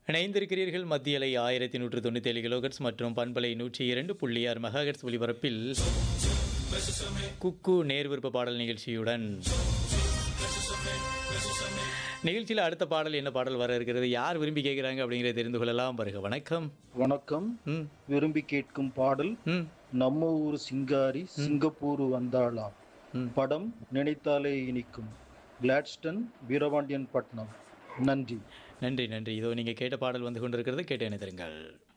இணைந்திருக்கிறீர்கள் மத்தியலை ஆயிரத்தி நூற்று தொண்ணூற்றி ஏழு கிலோகட்ஸ் மற்றும் பண்பலை நூற்றி இரண்டு புள்ளி ஆறு மெகாஹெட்ஸ் ஒலிபரப்பில் குக்கு நேர்விருப்ப பாடல் நிகழ்ச்சியுடன் நிகழ்ச்சியில் அடுத்த பாடல் என்ன பாடல் வர இருக்கிறது யார் விரும்பி கேட்குறாங்க அப்படிங்கிறத தெரிந்து கொள்ளலாம் வருக வணக்கம் வணக்கம் ம் விரும்பி கேட்கும் பாடல் ம் நம்ம ஊர் சிங்காரி சிங்கப்பூர் வந்தாளாம் ம். படம் நினைத்தாலே இனிக்கும் கிளாட்ஸ்டன் வீரபாண்டியன் பட்னம் நன்றி நன்றி நன்றி இதோ நீங்கள் கேட்ட பாடல் வந்து கொண்டிருக்கிறது கேட்டு இணைந்திருங்கள்